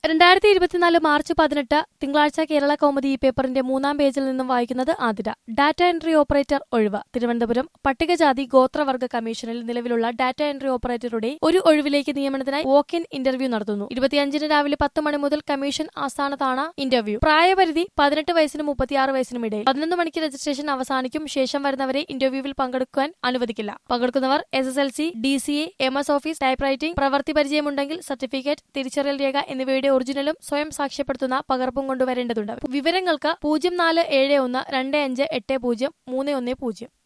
രണ്ടായിരത്തി ഇരുപത്തിനാല് മാർച്ച് പതിനെട്ട് തിങ്കളാഴ്ച കേരള കൗമുദി ഈ പേപ്പറിന്റെ മൂന്നാം പേജിൽ നിന്നും വായിക്കുന്നത് ആതിര ഡാറ്റ എൻട്രി ഓപ്പറേറ്റർ ഒഴിവ് തിരുവനന്തപുരം പട്ടികജാതി ഗോത്രവർഗ കമ്മീഷനിൽ നിലവിലുള്ള ഡാറ്റ എൻട്രി ഓപ്പറേറ്ററുടെ ഒരു ഒഴിവിലേക്ക് നിയമനത്തിനായി വോക്ക് ഇൻ ഇന്റർവ്യൂ നടത്തുന്നു ഇരുപത്തിയഞ്ചിന് രാവിലെ പത്ത് മണി മുതൽ കമ്മീഷൻ ആസ്ഥാനത്താണ് ഇന്റർവ്യൂ പ്രായപരിധി പതിനെട്ട് വയസ്സിനും മുപ്പത്തിയാറ് വയസ്സിനും ഇടയിൽ പതിനൊന്ന് മണിക്ക് രജിസ്ട്രേഷൻ അവസാനിക്കും ശേഷം വരുന്നവരെ ഇന്റർവ്യൂവിൽ പങ്കെടുക്കാൻ അനുവദിക്കില്ല പങ്കെടുക്കുന്നവർ S S L C D C A M S office typewriting പ്രവൃത്തി പരിചയമുണ്ടെങ്കിൽ സർട്ടിഫിക്കറ്റ് തിരിച്ചറിയൽ രേഖ എന്നിവയുടെ ഒറിജിനലും സ്വയം സാക്ഷ്യപ്പെടുത്തുന്ന പകർപ്പും കൊണ്ടുവരേണ്ടതുണ്ട് വിവരങ്ങൾക്ക് പൂജ്യം നാല് ഏഴ് ഒന്ന് രണ്ട് അഞ്ച് എട്ട് പൂജ്യം മൂന്ന് ഒന്ന് പൂജ്യം